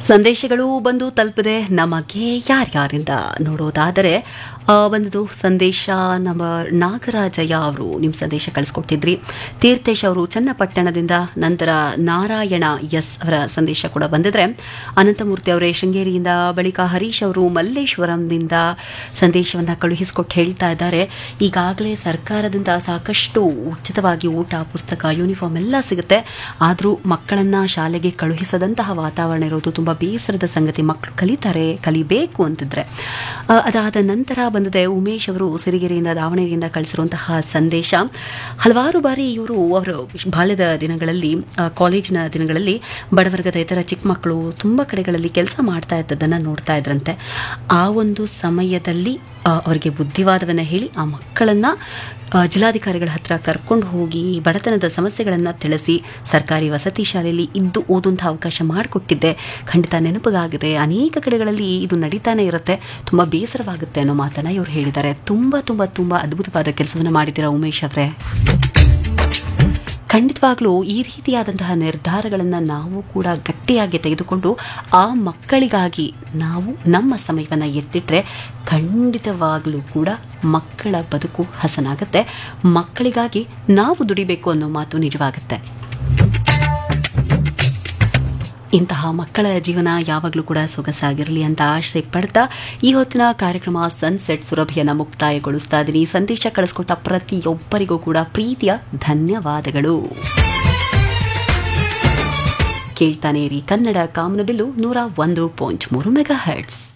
ಸಂದೇಶಗಳು ಬಂದು ತಲುಪಿದೆ ನಮಗೆ ಯಾರ್ಯಾರಿಂದ ನೋಡೋದಾದರೆ ಆ, ಬಂದದು ಸಂದೇಶ ನಂಬರ್ ನಾಗರಾಜಯ್ಯ ಅವರು ನಿಮ್ಮ ಸಂದೇಶ ಕಳಿಸ್ಕೊಟ್ಟಿದ್ರಿ ತೀರ್ಥೇಶ್ ಅವರು ಚನ್ನಪಟ್ಟಣದಿಂದ ನಂತರ ನಾರಾಯಣ ಎಸ್ ಅವರ ಸಂದೇಶ ಕೂಡ ಬಂದಿದ್ರೆ ಅನಂತಮೂರ್ತಿ ಅವರೇ ಶೃಂಗೇರಿಯಿಂದ ಬಳಿಕ ಹರೀಶ್ ಅವರು ಮಲ್ಲೇಶ್ವರಂನಿಂದ ಸಂದೇಶವನ್ನು ಕಳುಹಿಸಿಕೊಟ್ಟು ಹೇಳ್ತಾ ಇದ್ದಾರೆ ಈಗಾಗಲೇ ಸರ್ಕಾರದಿಂದ ಸಾಕಷ್ಟು ಉಚಿತವಾಗಿ ಊಟ ಪುಸ್ತಕ ಯೂನಿಫಾರ್ಮ್ ಎಲ್ಲ ಸಿಗುತ್ತೆ ಆದರೂ ಮಕ್ಕಳನ್ನ ಶಾಲೆಗೆ ಕಳುಹಿಸದಂತಹ ವಾತಾವರಣ ಇರೋದು ತುಂಬ ಬೇಸರದ ಸಂಗತಿ ಮಕ್ಕಳು ಕಲಿತಾರೆ ಕಲಿಬೇಕು ಅಂತಿದ್ರೆ ಆ, ಅದಾದ ನಂತರ ಬಂದಿದೆ ಉಮೇಶ್ ಅವರು ಸಿರಿಗೆರೆಯಿಂದ ದಾವಣಗೆರೆಯಿಂದ ಕಳಿಸಿರುವಂತಹ ಸಂದೇಶ ಹಲವಾರು ಬಾರಿ ಇವರು ಅವರು ಬಾಲ್ಯದ ದಿನಗಳಲ್ಲಿ ಆ, ಕಾಲೇಜಿನ ದಿನಗಳಲ್ಲಿ ಬಡವರ್ಗದ ಇತರ ಚಿಕ್ಕ ಮಕ್ಕಳು ತುಂಬ ಕಡೆಗಳಲ್ಲಿ ಕೆಲಸ ಮಾಡ್ತಾ ಇದ್ದದನ್ನು ನೋಡ್ತಾ ಇದ್ರಂತೆ ಆ ಒಂದು ಸಮಯದಲ್ಲಿ ಆ, ಅವರಿಗೆ ಬುದ್ಧಿವಾದವನ್ನು ಹೇಳಿ ಆ ಮಕ್ಕಳನ್ನ ಆ, ಜಿಲ್ಲಾಧಿಕಾರಿಗಳ ಹತ್ರ ಕರ್ಕೊಂಡು ಹೋಗಿ ಬಡತನದ ಸಮಸ್ಯೆಗಳನ್ನು ತಿಳಿಸಿ ಸರ್ಕಾರಿ ವಸತಿ ಶಾಲೆಯಲ್ಲಿ ಇದ್ದು ಓದುವಂಥ ಅವಕಾಶ ಮಾಡಿಕೊಟ್ಟಿದ್ದೆ ಖಂಡಿತ ನೆನಪಿಗಾಗಿದೆ ಅನೇಕ ಕಡೆಗಳಲ್ಲಿ ಇದು ನಡೀತಾನೆ ಇರುತ್ತೆ ತುಂಬ ಬೇಸರವಾಗುತ್ತೆ ಅನ್ನೋ ಮಾತನ್ನ ಇವ್ರು ಹೇಳಿದ್ದಾರೆ ತುಂಬ ತುಂಬ ತುಂಬ ಅದ್ಭುತವಾದ ಕೆಲಸವನ್ನು ಮಾಡಿದ್ದೀರಾ ಉಮೇಶ್ ಅವರೇ ಖಂಡಿತವಾಗ್ಲೂ ಈ ರೀತಿಯಾದಂತಹ ನಿರ್ಧಾರಗಳನ್ನು ನಾವು ಕೂಡ ಗಟ್ಟಿಯಾಗಿ ತೆಗೆದುಕೊಂಡು ಆ ಮಕ್ಕಳಿಗಾಗಿ ನಾವು ನಮ್ಮ ಸಮಯವನ್ನು ಎತ್ತಿಟ್ರೆ ಖಂಡಿತವಾಗ್ಲೂ ಕೂಡ ಮಕ್ಕಳ ಬದುಕು ಹಸನಾಗುತ್ತೆ ಮಕ್ಕಳಿಗಾಗಿ ನಾವು ದುಡಿಬೇಕು ಅನ್ನೋ ಮಾತು ನಿಜವಾಗುತ್ತೆ ಇಂತಹ ಮಕ್ಕಳ ಜೀವನ ಯಾವಾಗಲೂ ಕೂಡ ಸೊಗಸಾಗಿರಲಿ ಅಂತ ಆಶೆ ಪಡ್ತಾ ಈ ಹೊತ್ತಿನ ಕಾರ್ಯಕ್ರಮ ಸನ್ಸೆಟ್ ಸುರಭಿಯನ್ನು ಮುಕ್ತಾಯಗೊಳಿಸ್ತಾ ಇದ್ದೀನಿ ಸಂದೇಶ ಕಳಿಸ್ಕೊಟ್ಟ ಪ್ರತಿಯೊಬ್ಬರಿಗೂ ಕೂಡ ಪ್ರೀತಿಯ ಧನ್ಯವಾದಗಳು ಕೇಳ್ತಾನೆ ಇರಿ ಕನ್ನಡ ಕಾಮನಬಿಲ್ಲು ನೂರ ಒಂದು ಪಾಯಿಂಟ್ ಮೂರು ಮೆಗಾ ಹರ್ಟ್ಸ್